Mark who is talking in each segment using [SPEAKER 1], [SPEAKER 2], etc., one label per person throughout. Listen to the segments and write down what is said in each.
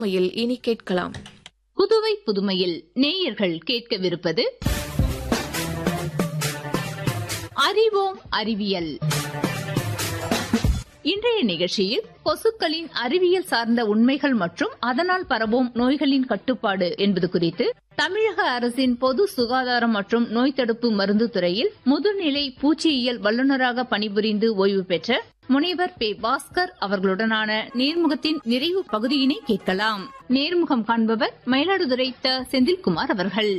[SPEAKER 1] மயில் இனி கேட்கலாம்
[SPEAKER 2] புதுவை புதுமையில் நேயர்கள் கேட்கவிருப்பது அறிவோம் அறிவியல் இன்றைய நிகழ்ச்சியில் கொசுக்களின் அறிவியல் சார்ந்த உண்மைகள் மற்றும் அதனால் பரவும் நோய்களின் கட்டுப்பாடு என்பது குறித்து தமிழக அரசின் பொது சுகாதாரம் மற்றும் நோய் தடுப்பு மருந்து துறையில் முதுநிலை பூச்சியியல் வல்லுநராக பணிபுரிந்து ஓய்வு பெற்ற முனைவர் பே பாஸ்கர் அவர்களுடனான நேர்முகத்தின் நிறைவு பகுதியினை கேட்கலாம் நேர்முகம் காண்பவர் மயிலாடுதுறை த செந்தில்குமார் அவர்கள்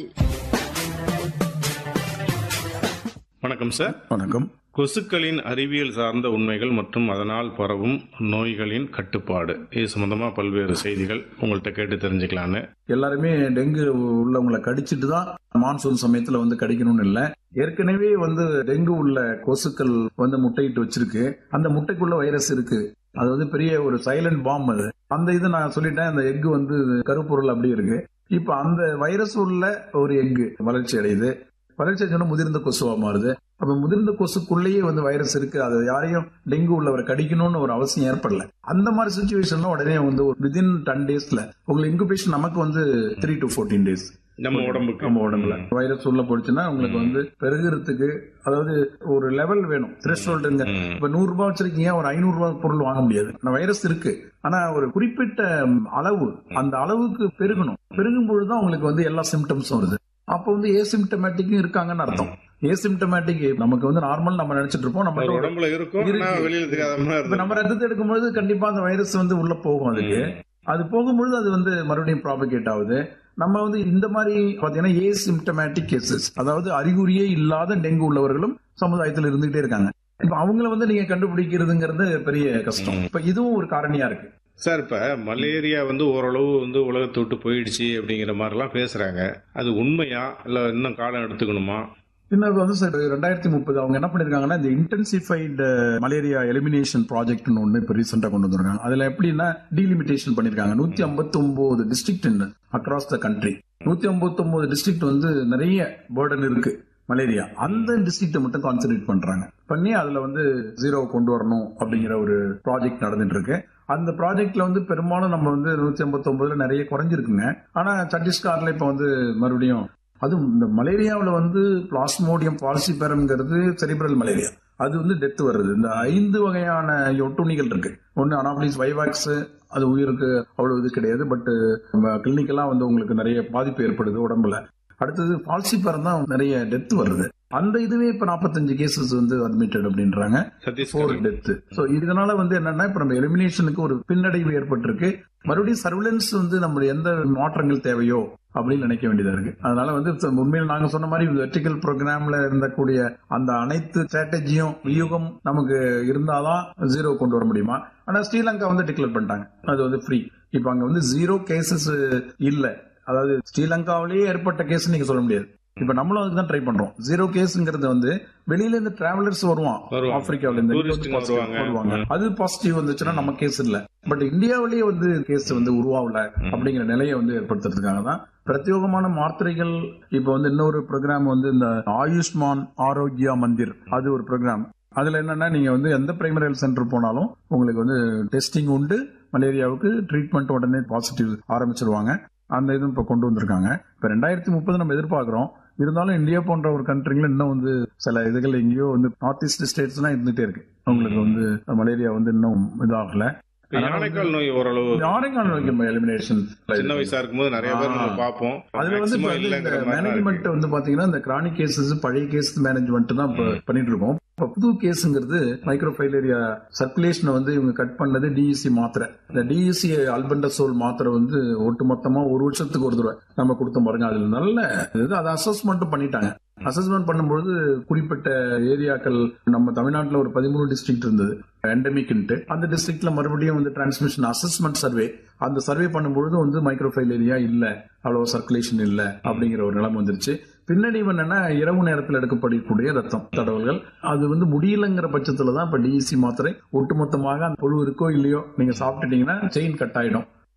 [SPEAKER 3] வணக்கம் சார்
[SPEAKER 4] வணக்கம்
[SPEAKER 3] கொசுக்களின் அறிவியல் சார்ந்த உண்மைகள் மற்றும் அதனால் பரவும் நோய்களின் கட்டுப்பாடு இது சம்பந்தமா பல்வேறு செய்திகள் உங்கள்கிட்ட கேட்டு தெரிஞ்சுக்கலான்னு
[SPEAKER 4] எல்லாருமே டெங்கு உள்ளவங்களை கடிச்சிட்டு தான் மான்சூன் சமயத்துல வந்து கடிக்கணும்னு இல்ல ஏற்கனவே வந்து டெங்கு உள்ள கொசுக்கள் வந்து முட்டையிட்டு வச்சிருக்கு அந்த முட்டைக்குள்ள வைரஸ் இருக்கு அது வந்து பெரிய ஒரு சைலண்ட் பாம் அது அந்த இது நான் சொல்லிட்டேன் அந்த எக்கு வந்து கருப்பொருள் அப்படியே இருக்கு இப்ப அந்த வைரஸ் உள்ள ஒரு எக்கு வளர்ச்சி அடையுது வளர்ச்சி அடைஞ்சோன்னா முதிர்ந்த கொசுவா மாறுது அப்ப முதிர்ந்த கொசுக்குள்ளேயே வந்து வைரஸ் இருக்கு அது யாரையும் டெங்கு உள்ளவரை கடிக்கணும்னு ஒரு அவசியம் ஏற்படல அந்த மாதிரி சுச்சுவேஷன்ல உடனே வந்து விதின் டென் டேஸ்ல உங்களுக்கு இன்குபேஷன் நமக்கு வந்து த்ரீ டு ஃபோர்டீன் டேஸ்
[SPEAKER 3] நம்ம உடம்புக்கு
[SPEAKER 4] நம்ம உடம்புல வைரஸ் உள்ள போச்சுன்னா உங்களுக்கு வந்து பெருகிறதுக்கு அதாவது ஒரு லெவல் வேணும் த்ரெஷ்ஹோல்டுங்க
[SPEAKER 3] ம்.
[SPEAKER 4] இப்ப நூறு ரூபாய் வச்சிருக்கீங்க ஒரு ஐநூறு ரூபாய் பொருள் வாங்க முடியாது ஆனா வைரஸ் இருக்கு ஆனா ஒரு குறிப்பிட்ட அளவு அந்த அளவுக்கு பெருகணும் பெருகும் பொழுதுதான் உங்களுக்கு வந்து எல்லா சிம்டம்ஸும் வருது அப்போ வந்து ஏசிம்டமேட்டிக்கும் இருக்காங்கன்னு அர்த்தம் ஏசிம்டமேட்டிக் நமக்கு வந்து நார்மல் நம்ம நினைச்சிட்டு இருப்போம்
[SPEAKER 3] ஒரு
[SPEAKER 4] நம்ம
[SPEAKER 3] உடம்புல இருக்கும்
[SPEAKER 4] இருக்கு.
[SPEAKER 3] ஆனா வெளியில தெரியாத மாதிரி
[SPEAKER 4] இப்ப நம்ம
[SPEAKER 3] இருக்கு.
[SPEAKER 4] ரத்தத்தை எடுக்கும்பொழுது கண்டிப்பா அந்த வைரஸ் வந்து உள்ள போகும் அதுக்கு அது போகும்பொழுது அது வந்து மறுபடியும் ப்ராபகேட் ஆகுது நம்ம வந்து இந்த மாதிரி பாத்தீங்கன்னா ஏசிம்டமேட்டிக் கேசஸ் அதாவது அறிகுறியே இல்லாத டெங்கு உள்ளவர்களும் சமுதாயத்தில் இருந்துகிட்டே இருக்காங்க இப்ப அவங்கள வந்து நீங்க கண்டுபிடிக்கிறதுங்கிறது பெரிய கஷ்டம்
[SPEAKER 3] ம்.
[SPEAKER 4] இப்ப இதுவும் ஒரு காரணியா இருக்கு
[SPEAKER 3] சார் இப்ப மலேரியா வந்து ஓரளவு வந்து உலகத்தை விட்டு போயிடுச்சு அப்படிங்கிற மாதிரி எல்லாம் பேசுறாங்க அது உண்மையா இல்ல இன்னும் காலம் எடுத்துக்கணுமா
[SPEAKER 4] இன்னொரு வந்து சார் ரெண்டாயிரத்தி முப்பது அவங்க என்ன பண்ணிருக்காங்கன்னா இந்த இன்டென்சிஃபைடு மலேரியா எலிமினேஷன் ப்ராஜெக்ட்னு ஒன்று இப்போ ரீசெண்டாக கொண்டு வந்திருக்காங்க அதுல எப்படின்னா டீலிமிட்டேஷன் பண்ணிருக்காங்க நூத்தி ஐம்பத்தி ஒன்பது டிஸ்ட்ரிக்ட் அக்ராஸ் த கண்ட்ரி நூத்தி ஐம்பத்தி ஒன்பது டிஸ்ட்ரிக்ட் வந்து நிறைய பேர்டன் இருக்கு மலேரியா அந்த டிஸ்ட்ரிக்ட்டை மட்டும் கான்சென்ட்ரேட் பண்றாங்க பண்ணி அதுல வந்து ஜீரோ கொண்டு வரணும் அப்படிங்கிற ஒரு ப்ராஜெக்ட் நடந்துட்டு இருக்கு அந்த ப்ராஜெக்ட்ல வந்து பெரும்பாலும் நம்ம வந்து நூத்தி ஐம்பத்தி ஒன்பதுல நிறைய குறைஞ்சிருக்குங்க ஆனா சத்தீஸ்கர்ல இப்ப வந்து மறுபடியும் அதுவும் இந்த மலேரியாவில் வந்து பிளாஸ்மோடியம் பால்சிபெரம்ங்கிறது செரிப்ரல் மலேரியா அது வந்து டெத் வருது இந்த ஐந்து வகையான ஒட்டுண்ணிகள் இருக்கு ஒன்னு அனாப்ளிஸ் வைவாக்ஸ் அது உயிருக்கு அவ்வளவு இது கிடையாது பட் கிளினிக்கெல்லாம் வந்து உங்களுக்கு நிறைய பாதிப்பு ஏற்படுது உடம்புல அடுத்தது பால்சிபெரம் தான் நிறைய டெத் வருது அந்த இதுவே இப்ப 45 கேசஸ் வந்து அட்மிட்டட் அப்படின்றாங்க
[SPEAKER 3] சதீஷ்
[SPEAKER 4] ஃபோர் டெத் ஸோ இதனால வந்து என்னன்னா இப்ப நம்ம எலிமினேஷனுக்கு ஒரு பின்னடைவு ஏற்பட்டிருக்கு மறுபடியும் சர்வலன்ஸ் வந்து நம்ம எந்த மாற்றங்கள் தேவையோ அப்படின்னு நினைக்க வேண்டியதா இருக்கு அதனால வந்து இப்ப உண்மையில் நாங்க சொன்ன மாதிரி வெர்டிகல் ப்ரோக்ராம்ல இருந்தக்கூடிய அந்த அனைத்து ஸ்ட்ராட்டஜியும் வியூகம் நமக்கு இருந்தாதான் ஜீரோ கொண்டு வர முடியுமா ஆனா ஸ்ரீலங்கா வந்து டிக்ளேர் பண்ணிட்டாங்க அது வந்து ஃப்ரீ இப்ப அங்க வந்து ஜீரோ கேசஸ் இல்ல அதாவது ஸ்ரீலங்காவிலேயே ஏற்பட்ட கேஸ் நீங்க சொல்ல முடியாது இப்ப நம்மளும் அதுக்கு தான் ட்ரை பண்றோம் ஜீரோ கேஸ்ங்கிறது வந்து வெளியில இருந்து டிராவலர்ஸ் வருவான்
[SPEAKER 3] வருவாங்க.
[SPEAKER 4] ஆப்பிரிக்காவில இருந்து இங்க வந்து
[SPEAKER 3] Tourist
[SPEAKER 4] positive
[SPEAKER 3] வருவாங்க.
[SPEAKER 4] வருவாங்க அது பாசிட்டிவ் வந்துச்சுன்னா நம்ம கேஸ் இல்ல பட் இந்தியாவிலேயே வந்து கேஸ் வந்து உருவாகல அப்படிங்கிற நிலையை வந்து ஏற்படுத்துறதுக்காக தான் பிரத்யோகமான மாத்திரைகள் இப்ப வந்து இன்னொரு ப்ரோக்ராம் வந்து இந்த ஆயுஷ்மான் ஆரோக்கியா மந்திர் அது ஒரு ப்ரோக்ராம் அதுல என்னன்னா நீங்க வந்து எந்த பிரைமரி ஹெல்த் சென்டர் போனாலும் உங்களுக்கு வந்து டெஸ்டிங் உண்டு மலேரியாவுக்கு ட்ரீட்மெண்ட் உடனே பாசிட்டிவ் ஆரம்பிச்சிருவாங்க அந்த இதுவும் இப்ப கொண்டு வந்திருக்காங்க இப்ப ரெண்டாயிரத்தி முப்பது நம்ம எதிர்பார்க்கிறோம் இருந்தாலும் இந்தியா போன்ற ஒரு கண்ட்ரில இன்னும் வந்து சில இதுகள் எங்கேயோ வந்து நார்த் ஈஸ்ட் ஸ்டேட்ஸ் எல்லாம் இருந்துட்டே இருக்கு உங்களுக்கு வந்து மலேரியா வந்து இன்னும் இதாகல
[SPEAKER 3] இப்ப யானைக்கால் நோய் ஓரளவு
[SPEAKER 4] யாரையும் நோய்க்கு எலிமினேஷன்
[SPEAKER 3] சின்ன வயசா இருக்கும்போது நிறைய பேர் நம்ம பார்ப்போம்
[SPEAKER 4] அதுல வந்து இப்ப
[SPEAKER 3] Maximum
[SPEAKER 4] வந்து இந்த
[SPEAKER 3] இல்லைங்கிற மாதிரி தான்
[SPEAKER 4] மேனேஜ்மெண்ட்
[SPEAKER 3] இருக்கு.
[SPEAKER 4] வந்து பாத்தீங்கன்னா இந்த கிரானிக் கேசஸ் பழைய கேஸ் மேனேஜ்மெண்ட் தான் இப்ப பண்ணிட்டு இருக்கோம் இப்ப புது கேஸுங்கிறது மைக்ரோஃபைலேரியா சர்க்குலேஷனை வந்து இவங்க கட் பண்ணது டிஇசி மாத்திரை இந்த டிஇசி அல்பண்டசோல் மாத்திரை வந்து ஒட்டுமொத்தமா ஒரு வருஷத்துக்கு ஒரு தடவை நம்ம கொடுத்தோம் பாருங்க அதுல நல்ல இது அதை அசஸ்மெண்ட்டும் பண்ணிட்டாங்க அசஸ்மெண்ட் பண்ணும்பொழுது குறிப்பிட்ட ஏரியாக்கள் நம்ம தமிழ்நாட்டுல ஒரு பதிமூணு டிஸ்ட்ரிக்ட் இருந்தது எண்டமிக்ன்ட்டு அந்த டிஸ்ட்ரிக்ட்ல மறுபடியும் வந்து டிரான்ஸ்மிஷன் அசஸ்மெண்ட் சர்வே அந்த சர்வே பண்ணும்பொழுது வந்து மைக்ரோஃபைலேரியா இல்ல அவ்வளவு சர்க்குலேஷன் இல்ல அப்படிங்கிற ஒரு நிலைமை வந்துருச்சு பின்னாடி என்னன்னா இரவு நேரத்தில் எடுக்கப்படக்கூடிய ரத்தம் தடவல்கள் அது வந்து முடியலங்கிற பட்சத்துல தான் இப்ப டிஇசி மாத்திரை ஒட்டுமொத்தமாக அந்த புழு இருக்கோ இல்லையோ நீங்க சாப்பிட்டுட்டீங்கன்னா செயின் கட் ஆயிடும்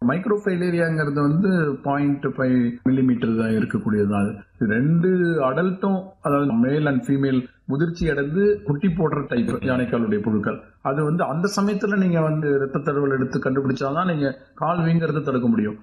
[SPEAKER 4] மைக்ரோஃபைலேரியாங்கிறது வந்து பாயிண்ட் ஃபைவ் மில்லிமீட்டர் தான் இருக்கக்கூடியது தான் அது ரெண்டு அடல்ட்டும் அதாவது மேல் அண்ட் ஃபீமேல் முதிர்ச்சி அடைந்து குட்டி போடுற டைப் யானைக்காலுடைய புழுக்கள் அது வந்து அந்த சமயத்துல நீங்க வந்து ரத்த தழுவல் எடுத்து கண்டுபிடிச்சாதான் நீங்க கால் வீங்கிறத தடுக்க முடியும்